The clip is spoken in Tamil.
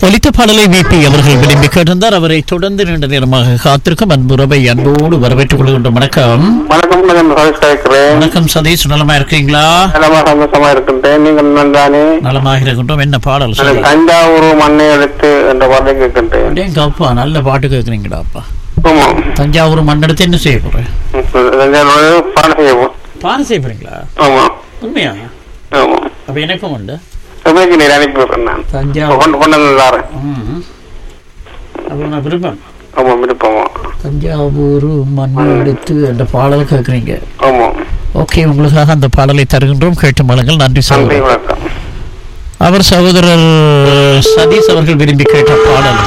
ஒலித்த பாடலை விபி அவர்கள் விரும்பி கேட்டிருந்தார் அவரை தொடர்ந்து நீண்ட நேரமாக காத்திருக்கும் அன்புறவை அன்போடு வரவேற்றுக் கொள்கின்ற வணக்கம் வணக்கம் நான் சதீஷ் கேட்கிறேன் வணக்கம் சதீஷ் நலமா இருக்கீங்களா நலமா சந்தோஷமா இருக்கின்றேன் நீங்கள் நன்றானே நலமாக இருக்கின்றோம் என்ன பாடல் நான் சொல்லி தஞ்சாவூர் மண்ணை எடுத்து என்ற பாட்டை கேட்கின்றேன் அப்பா நல்ல பாட்டு கேட்குறீங்களாப்பா ஆமாம் தஞ்சாவூர் மண்ணெடுத்து என்ன செய்ய போறேன் தஞ்சாவூர் பாடம் செய்வோம் பானை செய்ய போறீங்களா ஆமாம் உண்மையா ஆமாம் அப்ப எனக்கும் உண்டு சுமைக்கு நீர் அனுப்பி விடுறேன் நான் தஞ்சாவூர் கொண்டு கொண்டு வந்து தாரேன் ம். அப்போ நான் விருப்பம் ஆமாம் விருப்பமா தஞ்சாவூர் மண்ணெடுத்து என்ற பாடல் கேட்குறீங்க ஆமாம் ஓகே உங்களுக்காக அந்த பாடலை தருகின்றோம் கேட்டு மலங்கள் நன்றி நன்றி சகோதரர் வணக்கம் அவர் சகோதரர் சதீஷ் அவர்கள் விரும்பி கேட்ட பாடல்